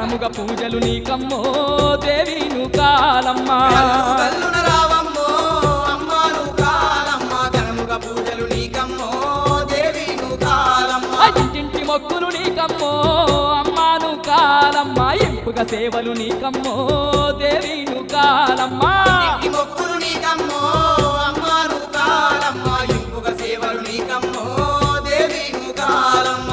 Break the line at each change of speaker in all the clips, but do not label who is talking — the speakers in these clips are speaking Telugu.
ఘనముగా పూజలు నీకమ్మో దేవీను కాలమ్మా
గల్లు గల్లున రావమ్మో అమ్మాను కాలమ్మ ఘనముగా పూజలు నీకమ్మో దేవిను కాలమ్మ
ఇంటింటి మొక్కులు నీకమ్మో అమ్మాను కాలమ్మా ఎంపుగా సేవలు నీకమ్మో దేవీను కాలమ్మా
ఇంటి మొక్కులు నీకమ్మో అమ్మాను కాలమ్మ ఇంపుగ సేవలు నీకమ్మో దేవిను కాలమ్మ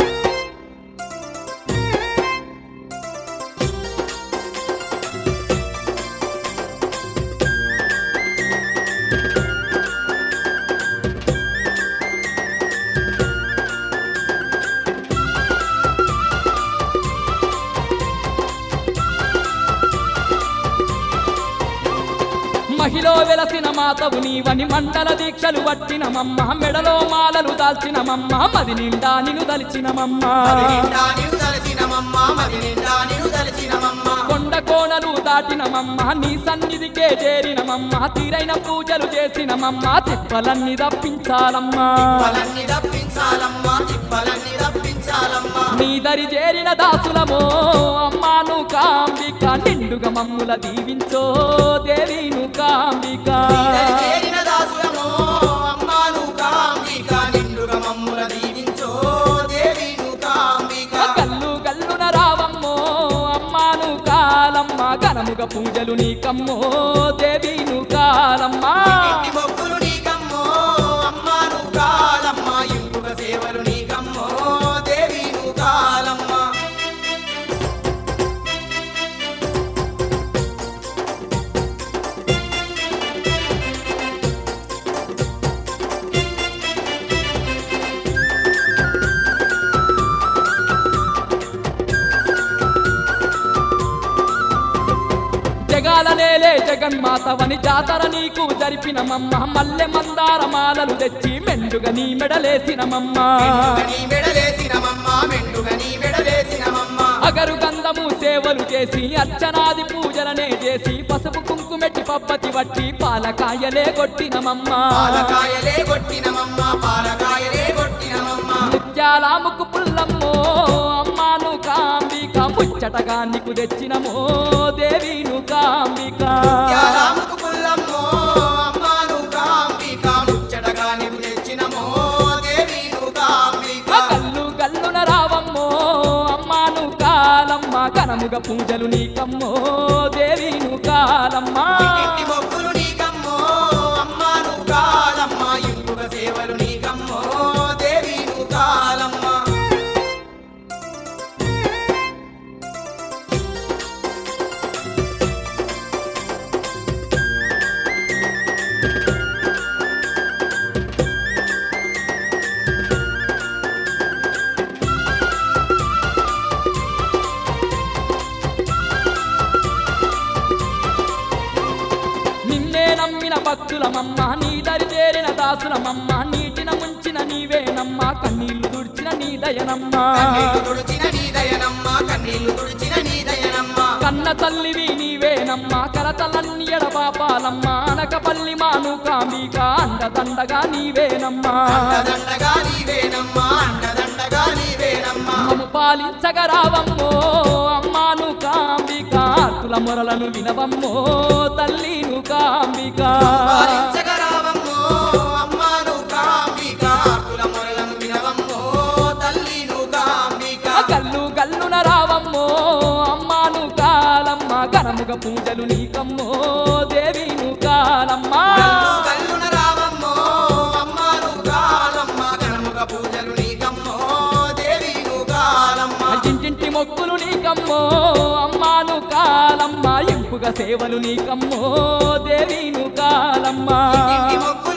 మహిలో వెలసిన మాతవు నీవని మండల దీక్షలు పట్టిన మమ్మ మెడలో మాలలు దాల్చిన మమ్మ మది నిండా నిన్ను దలిచిన
మది నిండా నీవు దలచినమమ్మ మది నిండా నీవు దలచినమమ్మ
కొండ కోణలు దాటిన మమ్మ నీ సన్నిధికే చేరిన మమ్మ తీరైన పూజలు చేసిన మమ్మ తిప్పలన్నీ తప్పించాలమ్మా
తిప్పలన్నీ తప్పించాలమ్మ తిప్పలన్నీ తప్పించాలమ్మ
నీ దరి చేరిన దాసులమో అమ్మాను కాంబిక నిండుగా మమ్ముల దీవించో దేవీను కాంబిక
నీదరి చేరిన దాసులమో అమ్మాను కాంబిక నిండుగా మమ్ముల దీవించో దేవిను కాంబిక
కల్లు కల్లున రావమ్మో అమ్మాను కాలమ్మ ఘనముగా పూజలు నీకమ్మో దేవీను కాలమ్మా
ఇంటి మొక్కులు నీకమ్మో అమ్మాను కాలమ్మ ఇంపుగ సేవలు నీకమ్మో దేవిను కాలమ్మ
జగాల నేలే జగన్మాతవని జాతర నీకు జరిపిన మమ్మ మల్లె మందార మాలలు తెచ్చి మెండుగా నీ మెడలేసిన మమ్మ
మెండుగ నీ మెడలేసినమమ్మ మెండుగ నీ మెడలేసినమమ్మ
అగరు గంధము సేవలు చేసి అర్చనాది పూజలనే చేసి పసుపు కుంకుమెట్టి పబ్బతి వట్టి పాలకాయలే కొట్టినమమ్మ
పాలకాయలే కొట్టినమమ్మ పాలకాయలే కొట్టినమమ్మ
ముత్యాల ముక్కు పుల్లమ్మో అమ్మాను కాంబిక ముచ్చటగా నీకు తెచ్చినమో దేవీను కాంబిక
యారాముకు పుల్లమ్మో అమ్మాను కాంబిక ముచ్చటగా నీవు తెచ్చినమో దేవిను కాంబిక
కల్లు కల్లున రావమ్మో అమ్మాను కాలమ్మ ఘనముగా పూజలు నీకమ్మో దేవీను కాలమ్మా
ఇంటి మొక్కులు నీకమ్మో అమ్మాను కాలమ్మ ఇంపుగ సేవలు నీకమ్మో దేవిను కాలమ్మ
నిన్నే నమ్మిన భక్తులమమ్మ నీ దరి చేరిన దాసులమమ్మ నీటిన ముంచిన నీవేనమ్మ కన్నీళ్లు తుడిచిన నీ దయనమ్మ
కన్నీళ్లు తుడిచిన నీ దయనమ్మ కన్నీళ్లు తుడిచిన నీ దయనమ్మ
కన్న తల్లివి నీవేనమ్మ కరతలన్ని ఎడబాపాలమ్మ అనకపల్లి మాను కాంబిక అండదండగా నీవేనమ్మా
అండదండగా నీవేనమ్మా అండదండగా నీవేనమ్మా
మమ్ము పాలించగరావమ్మో అమ్మాను కాంబిక ఆర్తుల మొరలను వినవమ్మో తల్లిను కాంబిక
పాలించగరావమ్మో అమ్మాను కాంబిక ఆకుల మొరలను వినవమ్మో తల్లిను కాంబిక
గల్లు గల్లున రావమ్మో అమ్మాను కాలమ్మ ఘనముగా పూజలు నీకమ్మో దేవిను కాలమ్మా
కల్లు కల్లున రావమ్మో అమ్మాను కాలమ్మ ఘనముగ పూజలు నీకమ్మో దేవిను కాలమ్మ
ఇంటింటి మొక్కులు నీకమ్మో అమ్మాను కాలమ్మ ఇంపుగా సేవలు నీకమ్మో దేవిను కాలమ్మా
ఇంటి మొక్కు